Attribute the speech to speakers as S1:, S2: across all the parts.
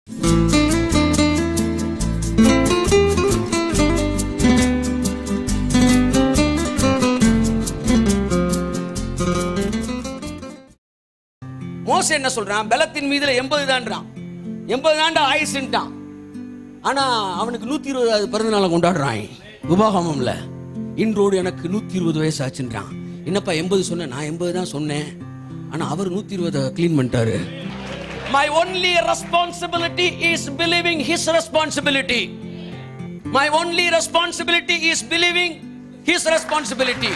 S1: மோசே என்ன சொல்றான் பலத்தின் மீதுல எண்பது தான்றான் எண்பது தாண்டா ஆயுசுன்ட்டான் ஆனா அவனுக்கு நூத்தி இருபதாவது பிறந்த நாளை கொண்டாடுறான் உபாகமம்ல இன்றோடு எனக்கு நூத்தி இருபது வயசு ஆச்சுன்றான் என்னப்பா எண்பது சொன்னேன் நான் எண்பது தான் சொன்னேன் ஆனா அவர் நூத்தி இருபதை க்ளீன் பண்ணிட்டாரு my only responsibility is believing his responsibility my only responsibility is believing his responsibility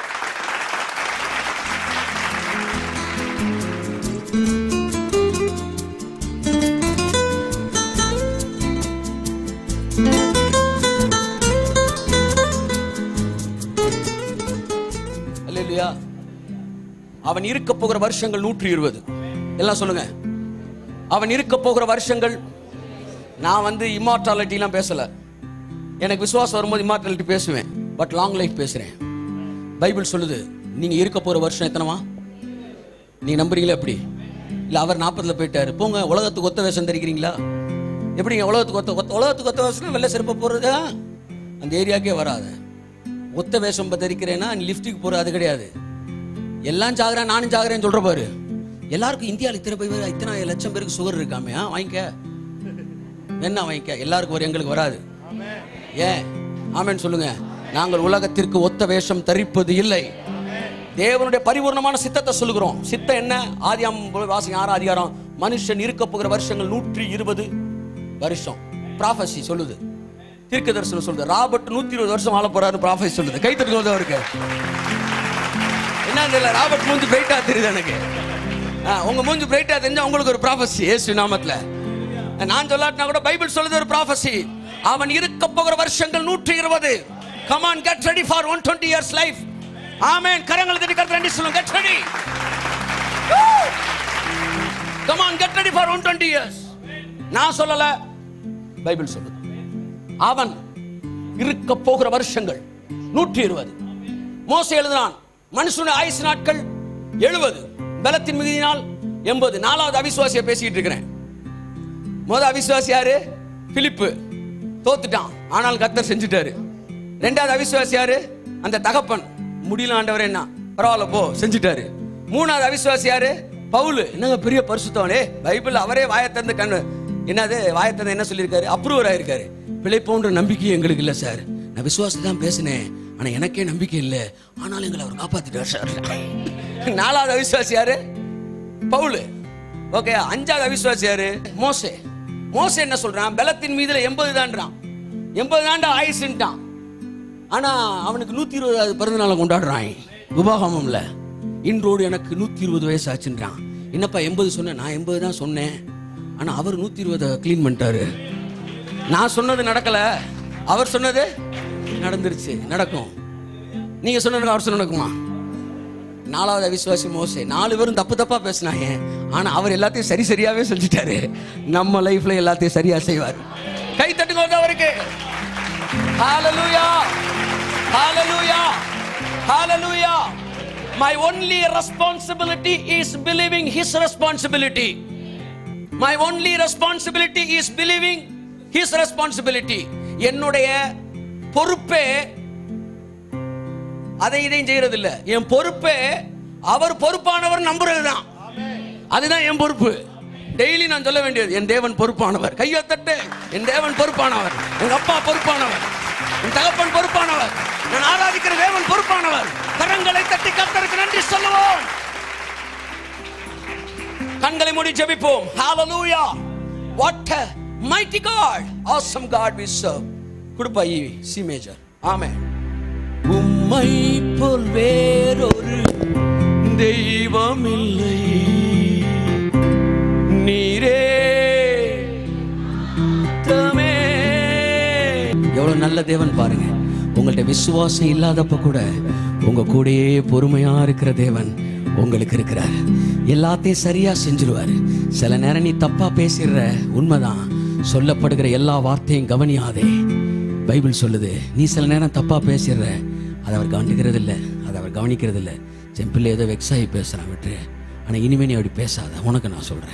S1: hallelujah அவன் இருக்க போகிற வருஷங்கள் நூற்றி இருபது எல்லாம் சொல்லுங்க அவன் இருக்க போகிற வருஷங்கள் நான் வந்து இம்மார்டாலிட்டிலாம் பேசல எனக்கு விசுவாசம் வரும்போது இம்மார்டாலிட்டி பேசுவேன் பட் லாங் லைஃப் பேசுறேன் பைபிள் சொல்லுது நீங்க இருக்க போற வருஷம் எத்தனவா நீங்க நம்புறீங்களா எப்படி இல்ல அவர் நாற்பதுல போயிட்டாரு போங்க உலகத்துக்கு ஒத்த வேஷம் தெரிக்கிறீங்களா எப்படிங்க உலகத்துக்கு ஒத்த ஒத்த உலகத்துக்கு ஒத்த வேஷம் வெள்ளை செருப்ப போறது அந்த ஏரியாக்கே வராது ஒத்த வேஷம் தரிக்கிறேன்னா நீ லிஃப்ட்டுக்கு போற அது கிடையாது எல்லாம் சாகுறேன் நானும் சாகுறேன்னு சொல்ற பாரு எல்லாருக்கும் இந்தியாவில் இத்தனை பேர் இத்தனை லட்சம் பேருக்கு சுகர் இருக்காமே ஆ, வாங்கிக்க என்ன வாங்கிக்க எல்லாருக்கும் வரும் எங்களுக்கு வராது ஏன் ஆமென் சொல்லுங்க நாங்கள் உலகத்திற்கு ஒத்த வேஷம் தரிப்பது இல்லை தேவனுடைய பரிபூர்ணமான சித்தத்தை சொல்லுகிறோம் சித்தம் என்ன ஆதியாம் வாசிங்க ஆறாம் அதிகாரம் மனுஷன் இருக்க போகிற வருஷங்கள் நூற்றி இருபது வருஷம் ப்ராஃபசி சொல்லுது தீர்க்க தரிசனம் சொல்லுது ராபர்ட் நூத்தி இருபது வருஷம் வாழ போறாரு ப்ராஃபசி சொல்லுது கை தட்டுவது அவருக்கு என்ன தெரியல ராபர்ட் மூஞ்சி பிரைட்டா தெரியுது எனக்கு ஆ, உங்க மூஞ்சி பிரைட்டா தெரிஞ்சா உங்களுக்கு ஒரு ப்ராஃபசி இயேசு நாமத்துல நான் சொல்லாட்டினா கூட பைபிள் சொல்லுது ஒரு ப்ராஃபசி அவன் இருக்க போகிற வருஷங்கள் நூற்றி இருபது come on get ready for one twenty years life amen கரங்களை தட்டி கருத்து ரெண்டி சொல்லுங்க get ready come on get ready for one twenty years நான் சொல்லல பைபிள் சொல்லுது அவன் இருக்க போகிற வருஷங்கள் நூற்றி இருபது மோசே எழுதினான் மனுஷனுடைய ஆயுசு நாட்கள் எழுபது பலத்தின் மிகுதியினால் எண்பது நாலாவது அவிசுவாசியை பேசிட்டு இருக்கிறேன் முத அவிசுவாசி யாரு பிலிப்பு தோத்துட்டான் ஆனால் கத்தர் செஞ்சுட்டாரு ரெண்டாவது அவிசுவாசி யாரு அந்த தகப்பன் முடியல ஆண்டவர் என்ன பரவாயில்ல போ செஞ்சுட்டாரு மூணாவது அவிசுவாசி யாரு பவுல் என்னங்க பெரிய பரிசுத்தவனே பைபிள் அவரே வாயத்திறந்து கண்ணு என்னது வாயத்திறந்து என்ன சொல்லியிருக்காரு அப்ரூவர் ஆயிருக்காரு பிழைப்போன்ற நம்பிக்கை எங்களுக்கு இல்லை சார் நான் விசுவாசம் தான் பேசினேன் ஆனா எனக்கே நம்பிக்கை இல்லை ஆனாலும் எங்களை அவர் காப்பாத்திட்டார் சார் நாலாவது அவிசுவாசி யாரு பவுல் ஓகே அஞ்சாவது அவிசுவாசி யாரு மோசே மோசே என்ன சொல்றான் பலத்தின் மீதுல எண்பது தான்றான் எண்பது தாண்டா ஆயுசுன்ட்டான் ஆனா அவனுக்கு நூத்தி இருபதாவது பிறந்த நாளை கொண்டாடுறான் உபாகமம்ல இன்றோடு எனக்கு நூத்தி இருபது வயசு ஆச்சுன்றான் என்னப்பா எண்பது சொன்னேன் நான் எண்பது தான் சொன்னேன் ஆனா அவர் நூத்தி இருபதை க்ளீன் பண்ணிட்டாரு நான் சொன்னது நடக்கல அவர் சொன்னது நடந்துருச்சு நடக்கும் நீங்க சொன்னது அவர் சொன்ன நடக்குமா நாலாவது அவிசுவாசி மோசே நாலு பேரும் தப்பு தப்பா பேசினாங்க ஆனா அவர் எல்லாத்தையும் சரி சரியாவே செஞ்சுட்டாரு நம்ம லைஃப்ல எல்லாத்தையும் சரியா செய்வார் கை தட்டுங்க அவருக்கு ஹalleluya ஹalleluya ஹalleluya my only responsibility is believing his responsibility my only responsibility is believing his responsibility என்னுடைய பொறுப்பே அதை இதையும் செய்யறது இல்ல என் பொறுப்பே அவர் பொறுப்பானவர் நம்புறதுதான் அதுதான் என் பொறுப்பு டெய்லி நான் சொல்ல வேண்டியது என் தேவன் பொறுப்பானவர் கையை தட்டு என் தேவன் பொறுப்பானவர் எங்க அப்பா பொறுப்பானவர் என் தகப்பன் பொறுப்பானவர் நான் ஆராதிக்கிற தேவன் பொறுப்பானவர் கரங்களை தட்டி கர்த்தருக்கு நன்றி சொல்லுவோம் கண்களை மூடி ஜெபிப்போம் ஹalleluya what a mighty god awesome god we serve கொடுப்பா ஈ சி மேஜர் ஆமென் உம்மை போல் வேறொரு தெய்வம் இல்லை நீரே தமே எவ்வளவு நல்ல தேவன் பாருங்க உங்கள்ட்ட விசுவாசம் இல்லாதப்ப கூட உங்க கூடயே பொறுமையா இருக்கிற தேவன் உங்களுக்கு இருக்கிறார் எல்லாத்தையும் சரியா செஞ்சிருவாரு சில நேரம் நீ தப்பா பேசிடுற உண்மைதான் சொல்லப்படுகிற எல்லா வார்த்தையும் கவனியாதே பைபிள் சொல்லுது நீ சில நேரம் தப்பா பேசிடுற அதை அவர் கவனிக்கிறது இல்லை அதை அவர் கவனிக்கிறது இல்லை செம்பிள்ளை ஏதோ வெக்ஸாகி பேசுகிறான் விட்டு ஆனால் இனிமே நீ அப்படி பேசாத உனக்கு நான் சொல்கிறேன்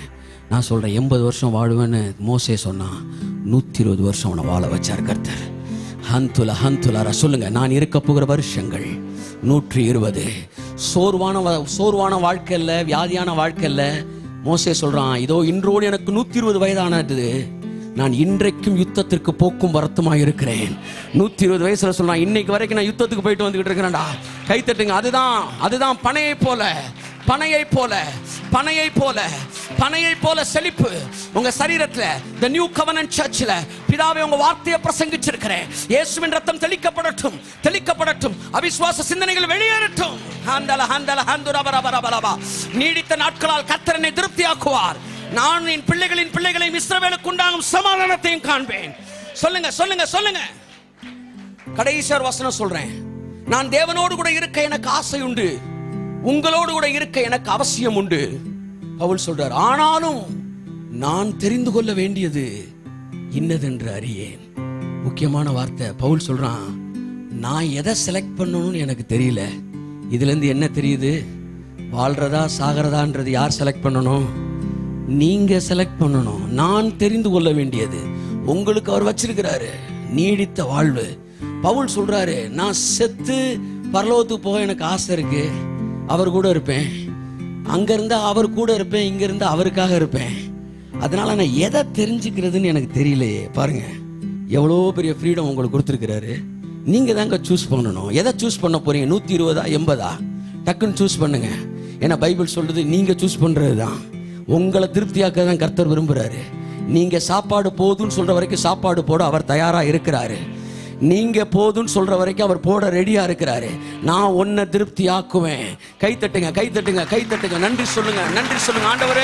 S1: நான் சொல்றேன் எண்பது வருஷம் வாழுவேன்னு மோசே சொன்னான் நூத்தி இருபது வருஷம் அவனை வாழ வச்சார் கர்த்தர் ஹந்துல ஹந்துலாரா சொல்லுங்க நான் இருக்க போகிற வருஷங்கள் நூற்றி இருபது சோர்வான வ- சோர்வான வாழ்க்கை இல்ல வியாதியான வாழ்க்கை இல்ல மோசே சொல்றான் இதோ இன்றோடு எனக்கு நூத்தி இருபது வயதானது நான் இன்றைக்கும் யுத்தத்திற்கு போக்கும் வரத்துமா இருக்கிறேன் நூத்தி இருபது வயசுல சொல்றான் இன்னைக்கு வரைக்கும் நான் யுத்தத்துக்கு போயிட்டு வந்துகிட்டு இருக்கிறேன்டா கை தட்டுங்க அதுதான் அதுதான் பனையை போல பனையை போல பனையை போல பனையை போல செழிப்பு உங்க சரீரத்துல the நியூ covenant சர்ச்சில் பிதாவே உங்க வார்த்தையை பிரசங்கிச்சிருக்கிறேன் இயேசுவின் ரத்தம் தெளிக்கப்படட்டும் தெளிக்கப்படட்டும் அவிசுவாச சிந்தனைகள் வெளியேறட்டும் ஹாந்தல ஹாந்தல ஹந்துரபரபரபரபா நீடித்த நாட்களால் கர்த்தரனை திருப்தியாக்குவார் நான் என் பிள்ளைகளின் பிள்ளைகளையும் இஸ்ரவேலுக்கு உண்டாகும் சமாதானத்தையும் காண்பேன் சொல்லுங்க சொல்லுங்க சொல்லுங்க கடைசியார் வசனம் சொல்றேன் நான் தேவனோடு கூட இருக்க எனக்கு ஆசை உண்டு உங்களோடு கூட இருக்க எனக்கு அவசியம் உண்டு பவுல் சொல்றார் ஆனாலும் நான் தெரிந்து கொள்ள வேண்டியது இன்னதென்று அறியேன் முக்கியமான வார்த்தை பவுல் சொல்றான் நான் எதை செலக்ட் பண்ணணும்னு எனக்கு தெரியல இதுல இருந்து என்ன தெரியுது வாழ்றதா சாகிறதான்றது யார் செலக்ட் பண்ணணும் நீங்க செலக்ட் பண்ணணும் நான் தெரிந்து கொள்ள வேண்டியது உங்களுக்கு அவர் வச்சிருக்கிறாரு நீடித்த வாழ்வு பவுல் சொல்றாரு நான் செத்து பரலோகத்துக்கு போக எனக்கு ஆசை இருக்கு அவர் கூட இருப்பேன் அங்க இருந்தா அவர் கூட இருப்பேன் இங்க இருந்தா அவருக்காக இருப்பேன் அதனால நான் எதை தெரிஞ்சுக்கிறதுன்னு எனக்கு தெரியலையே பாருங்க எவ்வளோ பெரிய ஃப்ரீடம் உங்களுக்கு கொடுத்துருக்கிறாரு நீங்க தாங்க சூஸ் பண்ணணும் எதை சூஸ் பண்ண போறீங்க நூத்தி இருபதா எண்பதா டக்குன்னு சூஸ் பண்ணுங்க ஏன்னா பைபிள் சொல்றது நீங்க சூஸ் பண்றது தான் உங்களை திருப்தியாக்க தான் கர்த்தர் விரும்புறாரு நீங்க சாப்பாடு போதும்னு சொல்ற வரைக்கும் சாப்பாடு போட அவர் தயாரா இருக்கிறாரு நீங்க போதும்னு சொல்ற வரைக்கும் அவர் போட ரெடியா இருக்கிறாரு நான் உன்னை திருப்தி ஆக்குவேன் கை தட்டுங்க கை தட்டுங்க கை தட்டுங்க நன்றி சொல்லுங்க நன்றி சொல்லுங்க ஆண்டவரே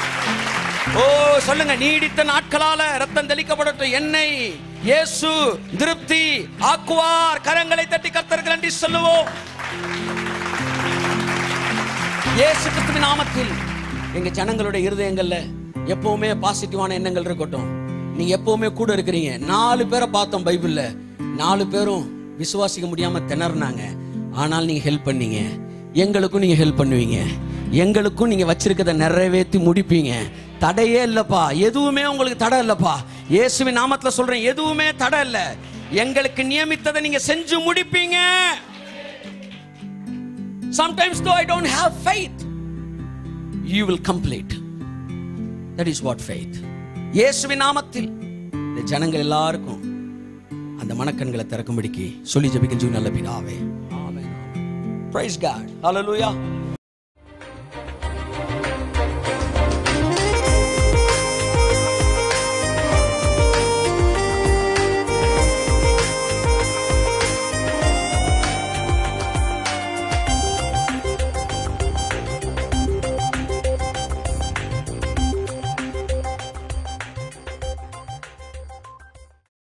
S1: ஓ சொல்லுங்க நீடித்த நாட்களால ரத்தம் தெளிக்கப்படட்டும் என்னை இயேசு திருப்தி ஆக்குவார் கரங்களை தட்டி கர்த்தருக்கு நன்றி சொல்லுவோம் இயேசு கிறிஸ்துவின் நாமத்தில் எங்க ஜனங்களுடைய இருதயங்கள்ல எப்பவுமே பாசிட்டிவான எண்ணங்கள் இருக்கட்டும் நீங்க எப்பவுமே கூட இருக்கிறீங்க நாலு பேரை பார்த்தோம் பைபிள்ல நாலு பேரும் விசுவாசிக்க முடியாம திணறினாங்க ஆனால் நீங்க ஹெல்ப் பண்ணீங்க எங்களுக்கும் நீங்க ஹெல்ப் பண்ணுவீங்க எங்களுக்கும் நீங்க வச்சிருக்கிறத நிறைவேற்றி முடிப்பீங்க தடையே இல்லப்பா எதுவுமே உங்களுக்கு தடை இல்லப்பா இயேசுவின் நாமத்துல சொல்றேன் எதுவுமே தடை இல்ல எங்களுக்கு நியமித்ததை நீங்க செஞ்சு முடிப்பீங்க Sometimes, though I don't have faith, you will complete. That is what faith. இயேசுவின் நாமத்தில் இந்த ஜனங்கள் எல்லாருக்கும் அந்த மனக்கண்களை திறக்கும்படிக்கு சொல்லி ஜெபிக்கின்ற நல்ல பிதாவே ஆமென் பிரைஸ் காட் ஹalleluya